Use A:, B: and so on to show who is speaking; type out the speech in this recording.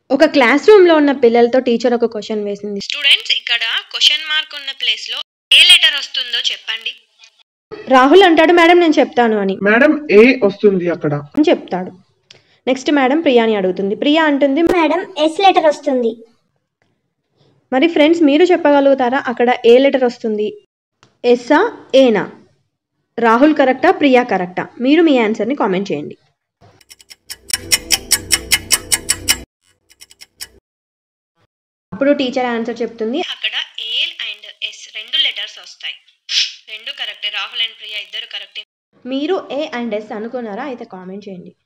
A: ఒక క్లాస్ రూమ్లో ఉన్న పిల్లలతో టీచర్ ఒక క్వశ్చన్ వేసింది
B: స్టూడెంట్స్ ఇక్కడ క్వశ్చన్ మార్క్ ఉన్న ప్లేస్ లో ఏ లెటర్ వస్తుందో చెప్పండి
A: రాహుల్ అంటాడు మేడం నేను చెప్తాను అని
C: మేడం ఏ వస్తుంది అక్కడ
A: అని చెప్తాడు నెక్స్ట్ మేడం ప్రియాని అడుగుతుంది ప్రియా అంటుంది
D: మేడం ఎస్ లెటర్ వస్తుంది
A: మరి ఫ్రెండ్స్ మీరు చెప్పగలుగుతారా అక్కడ ఏ లెటర్ వస్తుంది ఎస్సా ఏనా రాహుల్ కరెక్టా ప్రియా కరెక్టా మీరు మీ ఆన్సర్ని కామెంట్ చేయండి అప్పుడు టీచర్ ఆన్సర్ చెప్తుంది
B: అక్కడ ఏ అండ్ ఎస్ రెండు లెటర్స్ వస్తాయి రెండు కరెక్టే రాహుల్ అండ్ ప్రియా ఇద్దరు కరెక్టే
A: మీరు ఏ అండ్ ఎస్ అనుకున్నారా అయితే కామెంట్ చేయండి